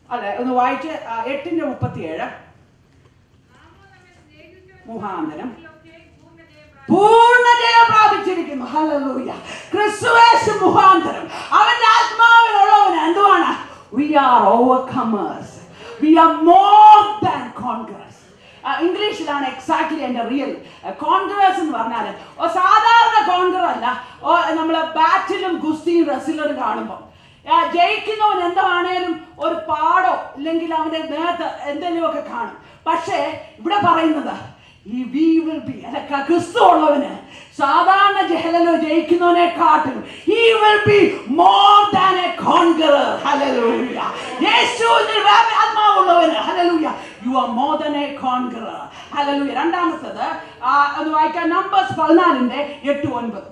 അല്ലെ ഒന്ന് വായിച്ച് ആ, എട്ടിന്റെ മുപ്പത്തിയേഴ് മുഖാന്തരം പൂർണ്ണ ജയം പ്രാപിച്ചിരിക്കുന്നു ഹല്ലേലൂയ ക്രിസ്തുവേശു മുഖാന്തരം അവന്റെ ആത്മാവിലുള്ളവന് എന്തുവാണ് we are overcomers we are more than conquerors ഇംഗ്ലീഷിലാണ് എക്സാക്ട്ലി എൻ്റെ റിയൽ കോൺഗ്രസ് എന്ന് പറഞ്ഞാൽ ഓ സാധാരണ കോൺഗ്രർ അല്ല ഓ നമ്മൾ ബാറ്റിലും ഗുസ്തിയും റെസിലറും കാണുമ്പോൾ ആ, ജയിക്കുന്നവൻ എന്താണേലും ഒരു പാടോ ഇല്ലെങ്കിൽ അവന്റെ നേരത്ത് എന്തെങ്കിലുമൊക്കെ കാണും പക്ഷേ ഇവിടെ പറയുന്നത് ഈ വി വിൽ ബി അല്ല ക- ക്രിസ്തു ഉള്ളവന് സാധാരണ ജഹലലോ ജയിക്കുന്നവനെ കാട്ടും he will be more than a conqueror hallelujah യേശുവിൽ ആത്മാവുള്ളവന് hallelujah you are more than a conqueror hallelujah രണ്ടാമത്തത് ആ, അത് വായിക്കാൻ നമ്പേഴ്സ് പതിനാലിന്റെ എട്ട് ഒൻപത്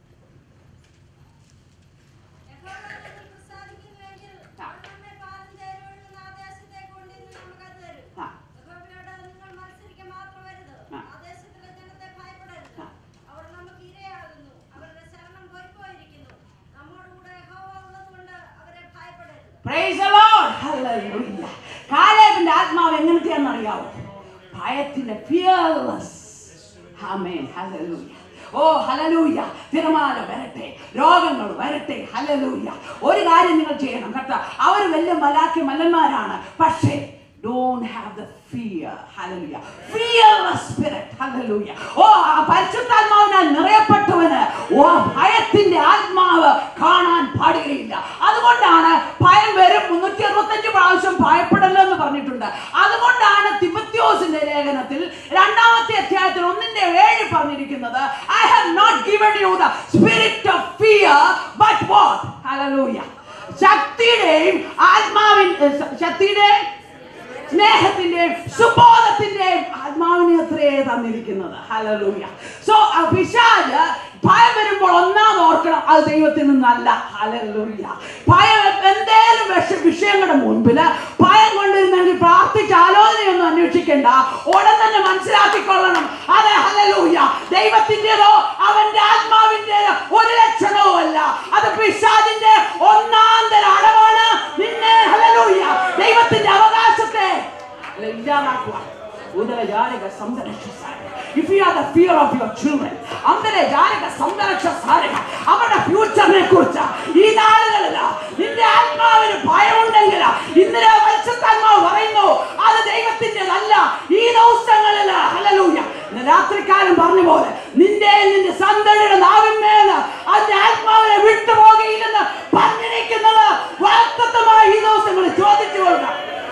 യഹോവയിൽ പ്രസാദിക്കുന്നുവെങ്കിൽ അവൻ നമ്മെ പാദം ചേരുവോളുന്ന ആദേശത്തേക്ക് കൊണ്ടുവന്ന് നമുക്കത് തരും. ആ. യഹോവയോട് നിങ്ങൾ മത്സരിക്കാൻ മാത്രം വരുത്. ആ. ആദേശത്തിലെ ജനത്തെ ഭയപ്പെടരുത്. ആ. അവർ നമുക്ക് ഇരയാകുന്നു. അവരുടെ ശരണം പോയിപ്പോയിരിക്കുന്നു. നമ്മോടുകൂടെ യഹോവ ഉള്ളതുകൊണ്ട് അവരെ ഭയപ്പെടരുത്. Praise the Lord. Hallelujah. കാലേബിന്റെ ആത്മാവ് എങ്ങനത്തെയാണെന്ന് അറിയാവോ ഭയത്തിന്റെ ഫിയർലെസ് ആമേൻ ഹല്ലേലൂയ ഓ ഹലലൂയ തിരമാല വരട്ടെ രോഗങ്ങൾ വരട്ടെ ഹലലൂയ ഒരു കാര്യം നിങ്ങൾ ചെയ്യണം കേട്ടോ അവർ വലിയ മലാക്കി മല്ലന്മാരാണ് പക്ഷേ don't have the fear hallelujah fearless spirit hallelujah ഓ ആ പരിശുദ്ധാത്മാവിനാൽ നിറയപ്പെട്ടവന് ഓ ആ ഭയത്തിന്റെ ആത്മാവ് കാണാൻ പാടുകയില്ല അതുകൊണ്ടാണ് ഭയം വരും മുന്നൂറ്റി അറുപത്തഞ്ച് പ്രാവശ്യം ഭയപ്പെടല്ലോ എന്ന് പറഞ്ഞിട്ടുണ്ട് അതുകൊണ്ടാണ് തിമത്യോസിന്റെ ലേഖനത്തിൽ രണ്ടാമത്തെ അധ്യായത്തിൽ ഒന്നിന്റെ ഏഴ് പറഞ്ഞിരിക്കുന്നത് I have not given you the spirit of fear but what hallelujah ശക്തിയുടെയും ആത്മാവിൻ ശക്തിയുടെയും സ്നേഹത്തിന്റെയും സുബോധത്തിന്റെയും ആത്മാവിനെ അത്രേ തന്നിരിക്കുന്നത് ഹലലൂയ സോ പിശാല് ഭയം വരുമ്പോൾ ഒന്നാമത് ഓർക്കണം അത് ദൈവത്തിൽ നിന്നല്ല ഹലലൂയ ഭയം എന്തേലും വിഷ വിഷയങ്ങളുടെ മുൻപിൽ ഭയം കൊണ്ടിരുന്നെങ്കിൽ പ്രാർത്ഥിച്ച് ആലോചനയൊന്നും അന്വേഷിക്കേണ്ട ഉടൻ തന്നെ മനസ്സിലാക്കിക്കൊള്ളണം അതെ ഹലലൂയ ദൈവത്തിൻ്റെതോ അവന്റെ ആത്മാവിൻ്റെതോ ഒരു ലക്ഷണവും അല്ല അത് പിശാദിന്റെ ഒന്നാം തരം അടവാണ് നിന്നെ ഹലലൂയ ദൈവത്തിന്റെ അവകാശത്തെ ഇല്ലാതാക്കുക ഉദര ജാലക സംരക്ഷ if you are the fear of your children അന്തര ജാലക സംരക്ഷ സാരക അവരുടെ ഫ്യൂച്ചറിനെ കുറിച്ച് ഈ നാളുകളിൽ നിന്റെ ആത്മാവിന് ഭയമുണ്ടെങ്കിൽ ഇന്നലെ പരിശുദ്ധാത്മാവ് പറയുന്നു അത് ദൈവത്തിൻ്റെതല്ല ഈ ദിവസങ്ങളിൽ ഹലലൂയ ഇന്ന് രാത്രിക്കാലം പറഞ്ഞ പോലെ നിന്റെ നിന്റെ സന്തതിയുടെ നാവിന്മേൽ അതിന്റെ ആത്മാവിനെ വിട്ടുപോകയില്ലെന്ന് പറഞ്ഞിരിക്കുന്നത് വാക്തത്വമായി ഈ ദിവസങ്ങളിൽ ചോദിച്ചു കൊള്ളുക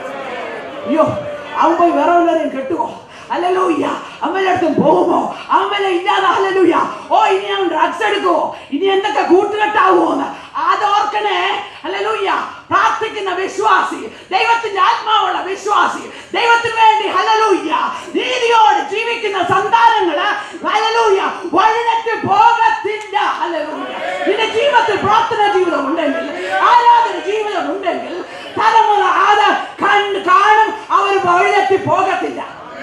അയ്യോ അവൻ പോയി വേറെ വല്ലവരെയും കെട്ടുവോ അല്ലലൂയ്യ അമ്മയുടെ അടുത്തും പോകുമോ അമ്മനെ ഇല്ലാതെ അല്ലലൂയ്യ ഓ ഇനി അവൻ ഡ്രഗ്സ് എടുക്കുവോ ഇനി എന്തൊക്കെ കൂട്ടുകെട്ടാവുമോ എന്ന് അതോർക്കണേ അല്ലലൂയ്യ പ്രാർത്ഥിക്കുന്ന വിശ്വാസി ദൈവത്തിന്റെ ആത്മാവുള്ള വിശ്വാസി ദൈവത്തിന് വേണ്ടി ഹലലൂയ്യ നീതിയോട് ജീവിക്കുന്ന സന്താനങ്ങള് ഹലലൂയ്യ വഴിതെറ്റ് പോകത്തില്ല ഹലലൂയ്യ നിന്റെ ജീവിതത്തിൽ പ്രാർത്ഥന ജീവിതം ഉണ്ടെങ്കിൽ ആരാധന ജീവിതം ഉണ്ടെങ്കിൽ തലമുറ അത് കണ്ട് കാണും അവർ വഴിതെറ്റി പോകത്തില്ല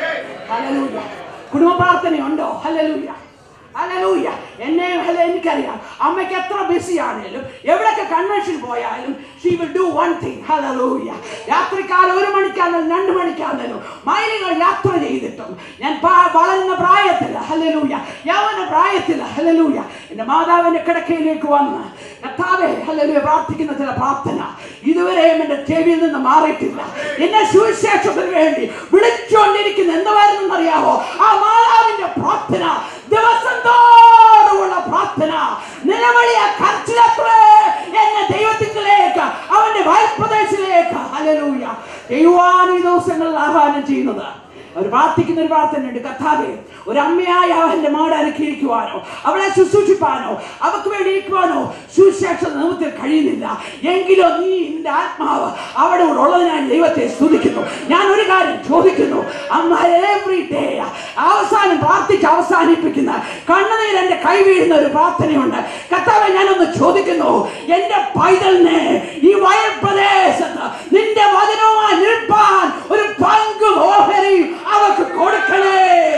ഹലലൂയ കുടുംബ പ്രാർത്ഥനയുണ്ടോ ഹലലൂയ ഹലലൂയ എന്നെ ഹല എനിക്കറിയാം അമ്മയ്ക്ക് എത്ര ബിസി ആണേലും എവിടൊക്കെ കൺവെൻഷൻ പോയാലും she will do one thing hallelujah രാത്രിക്കാലം ഒരു മണിക്കാണെങ്കിലും രണ്ട് മണിക്കാണെങ്കിലും മൈലുകൾ യാത്ര ചെയ്തിട്ടും ഞാൻ പാ- വളർന്ന പ്രായത്തിൽ ഹലലൂയ യവന പ്രായത്തിൽ ഹലലൂയ എൻ്റെ മാതാവിൻ്റെ കിടക്കയിലേക്ക് വന്ന് കർത്താവേ ഹല്ലേലൂയ പ്രാർത്ഥിക്കുന്ന ചില പ്രാർത്ഥന ഇതുവരെയും എൻ്റെ ചെവിയിൽ നിന്ന് മാറിയിട്ടില്ല എന്നെ സുവിശേഷത്തിന് വേണ്ടി വിളിച്ചുകൊണ്ടിരിക്കുന്ന എന്തായിരുന്നു അറിയാവോ ആ മാതാവിന്റെ പ്രാർത്ഥന ദിവസം തോറുമുള്ള പ്രാർത്ഥന നിലവിളിയ കരച്ചിലത്രേ എന്നെ ദൈവത്തിലേക്ക് അവന്റെ വായ്പദേശിലേക്ക് ഹല്ലേലൂയ ചെയ്യുവാൻ ഈ ദിവസങ്ങളിൽ ആഹ്വാനം ചെയ്യുന്നത് അവർ പ്രാർത്ഥിക്കുന്ന ഒരു പ്രാർത്ഥനയുണ്ട് കഥാവേ ഒരു അമ്മയായ അവന്റെ മാട് അരക്കിയിരിക്കുവാനോ അവളെ ശുശ്രൂഷിപ്പാനോ അവർക്ക് വേണ്ടി ഇരിക്കുവാനോ സുശേഷ നിമിത്തിൽ കഴിയുന്നില്ല എങ്കിലോ നീ നിന്റെ ആത്മാവ് അവിടെ കൂടെ ഉള്ളതിനായി ദൈവത്തെ സ്തുതിക്കുന്നു ഞാൻ ഒരു കാര്യം ചോദിക്കുന്നു അമ്മ എവറി ഡേ അവസാനം പ്രാർത്ഥിച്ച് അവസാനിപ്പിക്കുന്ന കണ്ണുനീർ എന്റെ കൈ വീഴുന്ന ഒരു പ്രാർത്ഥനയുണ്ട് കർത്താവെ ഞാനൊന്ന് ചോദിക്കുന്നു എന്റെ പൈതലിനെ ഈ വയൽ പ്രദേശത്ത് നിന്റെ വചനവുമായി നിൽപ്പാൻ ഒരു പങ്ക് ഓഹരി അവർക്ക് കൊടുക്കണേ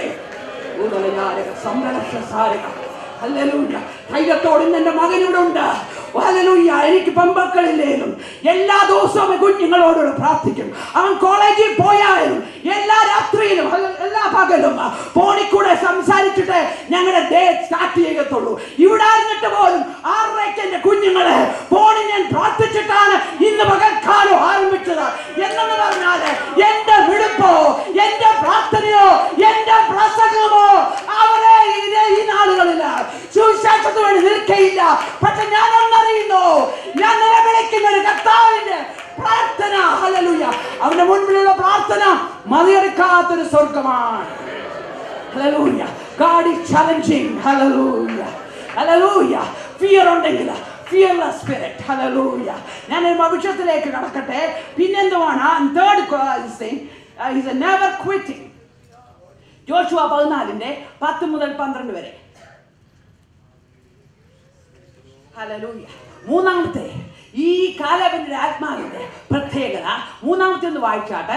ഊതലയാരക സംരക്ഷ സാരക ഹല്ലേലൂയ ധൈര്യത്തോടെ ഇന്ന് എൻ്റെ മകനിവിടെ ഉണ്ട് ഹല്ലേലൂയ എനിക്ക് പെമ്പക്കളില്ലേലും എല്ലാ ദിവസവും ദിവസവും ഈ കുഞ്ഞുങ്ങളോട് പ്രാർത്ഥിക്കും അവൻ കോളേജിൽ പോയാലും എല്ലാ രാത്രിയിലും അല്ല, എല്ലാ പകലും ഫോണിൽ കൂടെ സംസാരിച്ചിട്ട് ഞങ്ങളുടെ ഡേ സ്റ്റാർട്ട് ചെയ്യത്തുള്ളൂ ഇവിടെ ഇരുന്നിട്ട് പോലും ആറരയ്ക്ക് എന്റെ കുഞ്ഞുങ്ങളെ ഫോണിൽ ഞാൻ പ്രാർത്ഥിച്ചിട്ടാണ് ഇന്ന് പകൽക്കാലം ആരംഭിച്ചത് എന്നെന്ന് പറഞ്ഞാല് എന്റെ വിടുപ്പോ എന്റെ പ്രാർത്ഥനയോ എന്റെ പ്രസംഗമോ അവരെ ഇതേ ഈ നാളുകളിൽ സുവിശേഷത്തിന് വേണ്ടി നിൽക്കയില്ല പക്ഷെ ഞാൻ ഒന്നറിയുന്നു ഞാൻ നിലവിളിക്കുന്ന ഒരു കർത്താവിന്റെ പ്രാർത്ഥന ഹല്ലേലൂയ അവന്റെ മുൻപിലുള്ള പ്രാർത്ഥന മതിയെടുക്കാത്തൊരു സ്വർഗമാണ് hallelujah God is challenging hallelujah hallelujah fear ഉണ്ടെങ്കിൽ ഫിയർലെസ് സ്പിരിറ്റ് ഹല്ലേലൂയ ഞാൻ ഒരു ഭവിഷ്യത്തിലേക്ക് കടക്കട്ടെ പിന്നെന്തുവാണ് third is never quitting Joshua പതിനാലിന്റെ പത്ത് മുതൽ പന്ത്രണ്ട് വരെ ഹല്ലേലൂയ മൂന്നാമത്തെ ഈ കാലവന്റെ ആത്മാവിന്റെ പ്രത്യേകത മൂന്നാമത്തെ ഒന്ന് വായിച്ചാട്ടെ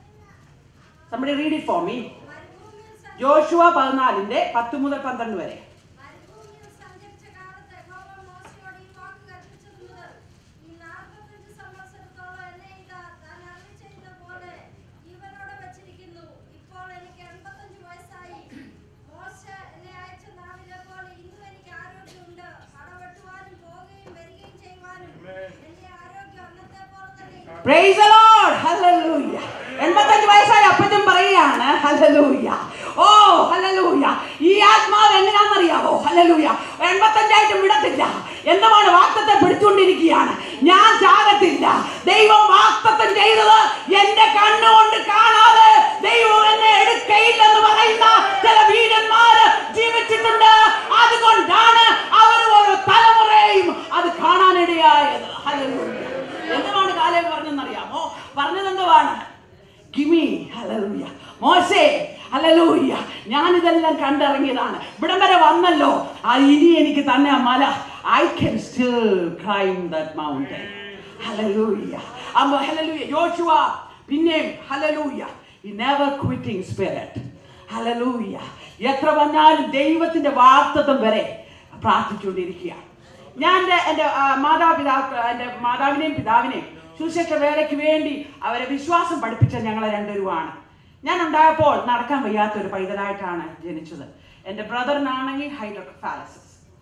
somebody read it for me മരുഭൂമിയിൽ സഞ്ച- ജോഷുവ പതിനാലിന്റെ പത്ത് മുതൽ പന്ത്രണ്ട് വരെ മരുഭൂമിയിൽ സഞ്ചരിച്ച കാലത്ത് യഹോവ മോശെയോട് ഈ വാക്ക് കൽപ്പിച്ചത് മുതൽ ഈ 45 സംവത്സരത്തോളം എന്നെ ഇതാ താൻ അരുളിച്ചെയ്ത പോലെ ജീവനോടെ വച്ചിരിക്കുന്നു. ഇപ്പോൾ എനിക്ക് 85 വയസ്സായി. മോശെ എന്നെ അയച്ച നാളിലെ പോലെ ഇന്നും എനിക്ക് ആരോഗ്യമുണ്ട്. പടവെട്ടുവാനും പോവുകയും വരികയും ചെയ്യുവാനും എന്റെ ആരോഗ്യം അന്നത്തെ പോലെ തന്നെ ഇരിക്കുന്നു. പ്രൈസ് ദി ലോർഡ് ഹല്ലേലൂയ എൺപത്തഞ്ച് വയസ്സായ അപ്പച്ചൻ പറയുകയാണ് ഹല്ലേലൂയ ഓ ഹല്ലേലൂയ ഈ ആത്മാവ് എങ്ങനെയാണെന്നറിയാവോ ഹല്ലേലൂയ എൺപത്തഞ്ചായിട്ടും വിടത്തില്ല എന്തുമാണ് വാക്തത്തെ പിടിച്ചുകൊണ്ടിരിക്കുകയാണ് ഞാൻ ചാകത്തില്ല ദൈവം വാക്തത്വം ചെയ്തത് എന്റെ കണ്ണുകൊണ്ട് കാണാതെ ദൈവം എന്നെ എടുക്കയില്ലെന്ന് പറയുന്ന ചില വീരന്മാര് ജീവിച്ചിട്ടുണ്ട് അതുകൊണ്ടാണ് അവർ ഓരോ തലമുറയും അത് കാണാനിടയായത് ഹല്ലേലൂയ എന്തുമാണ് കാലം പറഞ്ഞെന്നറിയാമോ പറഞ്ഞത് എന്തുവാണ് ഗിമി ഹല്ലേലൂയ മോശേ ഹല്ലേലൂയ ഞാൻ ഇതെല്ലാം കണ്ടിറങ്ങിയതാണ് ഇവിടം വരെ വന്നല്ലോ ആ ഇനി എനിക്ക് തന്നെ ആ മല I can still climb that mountain hallelujah അമ്മ ഹല്ലേലൂയ യോശുവ പിന്നെയും ഹല്ലേലൂയ ഈ നെവർ ക്വിറ്റിംഗ് സ്പിരിറ്റ് ഹല്ലേലൂയ എത്ര വന്നാലും ദൈവത്തിന്റെ വാർത്തത്വം വരെ പ്രാർത്ഥിച്ചുകൊണ്ടിരിക്കുക ഞാൻ എൻ്റെ എൻ്റെ ആ, മാതാപിതാക്കൾ എൻ്റെ മാതാവിനെയും പിതാവിനെയും സുശേഷ വേലയ്ക്ക് വേണ്ടി അവരെ വിശ്വാസം പഠിപ്പിച്ച ഞങ്ങളെ രണ്ടുപേരുമാണ് ഞാൻ ഉണ്ടായപ്പോൾ നടക്കാൻ വയ്യാത്ത ഒരു പൈതലായിട്ടാണ് ജനിച്ചത് എൻ്റെ ബ്രദറിനാണെങ്കിൽ ഹൈഡ്രോഫാലസിസ്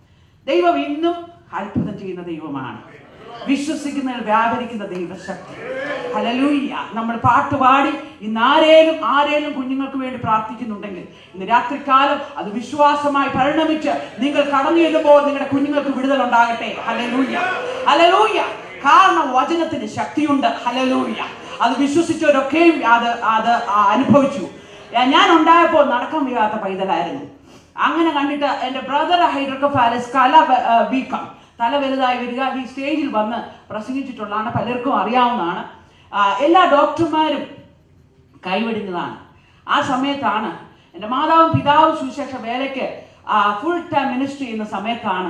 ദൈവം ഇന്നും അത്ഭുതം ചെയ്യുന്ന ദൈവമാണ് വിശ്വസിക്കുന്നതിൽ വ്യാപരിക്കുന്ന ദൈവശക്തി ഹലലൂയ്യ നമ്മൾ പാട്ടുപാടി ഇന്ന് ആരേലും ആരേലും കുഞ്ഞുങ്ങൾക്ക് വേണ്ടി പ്രാർത്ഥിക്കുന്നുണ്ടെങ്കിൽ ഇന്ന് രാത്രികാലം അത് വിശ്വാസമായി പരിണമിച്ച് നിങ്ങൾ കടന്നു ചെല്ലുമ്പോൾ നിങ്ങളുടെ കുഞ്ഞുങ്ങൾക്ക് വിടുതൽ ഉണ്ടാകട്ടെ ഹലലൂയ്യ ഹലലൂയ്യ കാരണം വചനത്തിന് ശക്തിയുണ്ട് ഹലലൂയ്യ അത് വിശ്വസിച്ചവരൊക്കെയും അത് അത് അനുഭവിച്ചു ഞാൻ ഉണ്ടായപ്പോൾ നടക്കാൻ വയ്യാത്ത പൈതലായിരുന്നു അങ്ങനെ കണ്ടിട്ട് എൻ്റെ ബ്രദർ ഹൈഡ്രോക്കഫാലസ് കല ആ, വീക്കം തല വലുതായി വരിക ഈ സ്റ്റേജിൽ വന്ന് പ്രസംഗിച്ചിട്ടുള്ളതാണ് പലർക്കും അറിയാവുന്നതാണ് ആ, എല്ലാ ഡോക്ടർമാരും കൈവെടിഞ്ഞതാണ് ആ സമയത്താണ് എൻ്റെ മാതാവും പിതാവും സുശേഷ വേലയ്ക്ക് ഫുൾ ടൈം മിനിസ്റ്റർ ചെയ്യുന്ന സമയത്താണ്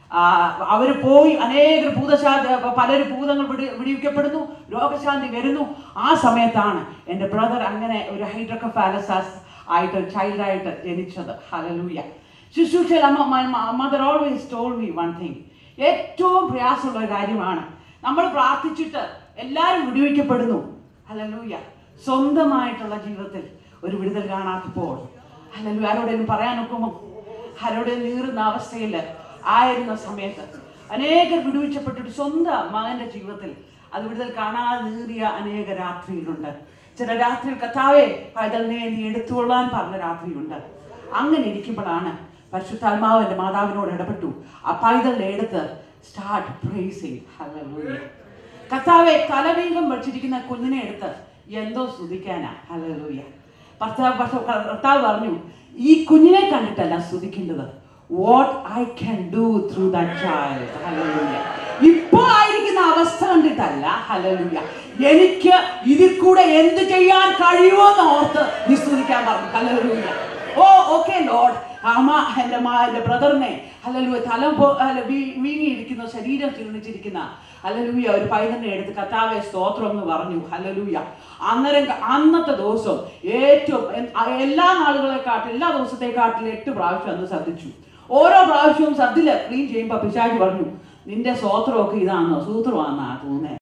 അവർ പോയി അനേകർ ഭൂതശാന്തി പലരും ഭൂതങ്ങൾ വിടി വിടിവിക്കപ്പെടുന്നു രോഗശാന്തി വരുന്നു ആ സമയത്താണ് എൻ്റെ ബ്രദർ അങ്ങനെ ഒരു ഹൈഡ്രോക്കഫാലസാസ് ആയിട്ട് ചൈൽഡായിട്ട് ജനിച്ചത് ഹലലൂയ ശുശ്രൂഷയിൽ അമ്മ mother always told me one thing ഏറ്റവും പ്രയാസമുള്ള ഒരു കാര്യമാണ് നമ്മൾ പ്രാർത്ഥിച്ചിട്ട് എല്ലാവരും വിടുവിക്കപ്പെടുന്നു ഹലലൂയ സ്വന്തമായിട്ടുള്ള ജീവിതത്തിൽ ഒരു വിടുതൽ കാണാത്തപ്പോൾ ഹലലു ആരോടെങ്കിലും പറയാൻ നോക്കുമ്പോൾ ആരോടെ നീറുന്ന അവസ്ഥയിൽ ആയിരുന്ന സമയത്ത് അനേകർ വിടുവിച്ചപ്പെട്ടിട്ട് സ്വന്തം മകന്റെ ജീവിതത്തിൽ അത് വിടുതൽ കാണാതെ നീറിയ അനേക രാത്രിയിലുണ്ട് ചില രാത്രിയിൽ കഥാവെ പൈതലിനെ നീ എടുത്തുകൊള്ളാൻ പറഞ്ഞ രാത്രിയുണ്ട് അങ്ങനെ ഇരിക്കുമ്പോഴാണ് പരിശുദ്ധാത്മാവ് എൻ്റെ മാതാവിനോട് ഇടപെട്ടു ആ പൈതലിനെ എടുത്ത് സ്റ്റാർട്ട് പ്രൈസിങ് ഹല്ലേലൂയ കർത്താവെ തലവീകം വെച്ചിരിക്കുന്ന കുഞ്ഞിനെ എടുത്ത് എന്തോ സ്തുതിക്കാനാ ഹല്ലേലൂയ ഭർത്താവ് ഭർത്താവ് കർത്താവ് പറഞ്ഞു ഈ കുഞ്ഞിനെ കണ്ടിട്ടല്ല സ്തുതിക്കേണ്ടത് what I can do through that child hallelujah ഇപ്പോ ആയിരിക്കുന്ന അവസ്ഥ കണ്ടിട്ടല്ല ഹല്ലേലൂയ എനിക്ക് ഇതിൽ കൂടെ എന്ത് ചെയ്യാൻ കഴിയുമോ എന്ന് ഓർത്ത് നീ സ്തുതിക്കാൻ പറഞ്ഞു ഹല്ലേലൂയ ഓ ഓക്കെ ലോഡ് അമ്മ എൻ്റെ മാ എൻ്റെ ബ്രദറിനെ അല്ലല്ലോ തല പോ- അല്ല വീ- വീങ്ങിയിരിക്കുന്ന ശരീരം ക്ഷീണിച്ചിരിക്കുന്ന അല്ലലൂയ ഒരു പൈതനെ എടുത്ത് കത്താവെ സ്തോത്രം എന്ന് പറഞ്ഞു ഹലലൂയ അന്നേരം ക- അന്നത്തെ ദിവസം ഏറ്റവും എൻ- അ- എല്ലാ നാളുകളെക്കാട്ടും എല്ലാ ദിവസത്തെക്കാട്ടിലും എട്ട് പ്രാവശ്യം അന്ന് ശ്രദ്ധിച്ചു ഓരോ പ്രാവശ്യവും സദ്യയില് ക്ലീൻ ചെയ്യുമ്പോൾ പിശാചി പറഞ്ഞു നിന്റെ സ്തോത്രമൊക്കെ ഇതാണോ സൂത്രമാണെന്നാ തോന്നുന്നത്